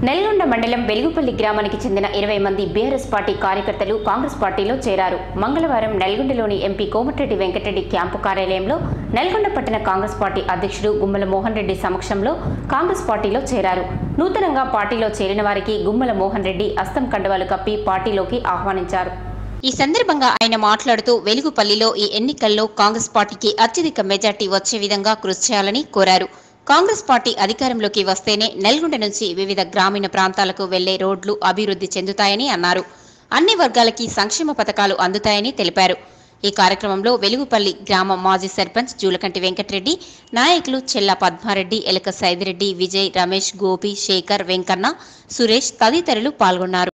నల్గొండ మండలం వెలుగుపల్లి గ్రామానికి చెందిన ఇరవై మంది బీఆర్ఎస్ పార్టీ కార్యకర్తలు కాంగ్రెస్ పార్టీలో చేరారు మంగళవారం నల్గొండలోని ఎంపీ కోమటిరెడ్డి వెంకటరెడ్డి క్యాంపు కార్యాలయంలో నల్గొండ పట్టణ కాంగ్రెస్ పార్టీ అధ్యక్షుడు గుమ్మల మోహన్ రెడ్డి సమక్షంలో కాంగ్రెస్ పార్టీలో చేరారు నూతనంగా పార్టీలో చేరిన వారికి గుమ్మల మోహన్ రెడ్డి అస్తం కండవాలు కప్పి పార్టీలోకి ఆహ్వానించారు ఈ సందర్భంగా ఆయన మాట్లాడుతూ వెలుగుపల్లిలో ఈ ఎన్నికల్లో కాంగ్రెస్ పార్టీకి అత్యధిక మెజార్టీ వచ్చే విధంగా కృషి చేయాలని కోరారు కాంగ్రెస్ పార్టీ అధికారంలోకి వస్తేనే నల్గొండ నుంచి వివిధ గ్రామీణ ప్రాంతాలకు వెళ్లే రోడ్లు అభివృద్ధి చెందుతాయని అన్నారు అన్ని వర్గాలకి సంక్షేమ పథకాలు అందుతాయని తెలిపారు ఈ కార్యక్రమంలో వెలుగుపల్లి గ్రామ మాజీ సర్పంచ్ జూలకంటి వెంకటరెడ్డి నాయకులు చెల్ల పద్మారెడ్డి ఎలక సైదిరెడ్డి విజయ్ రమేష్ గోపి శేఖర్ వెంకన్న సురేష్ తదితరులు పాల్గొన్నారు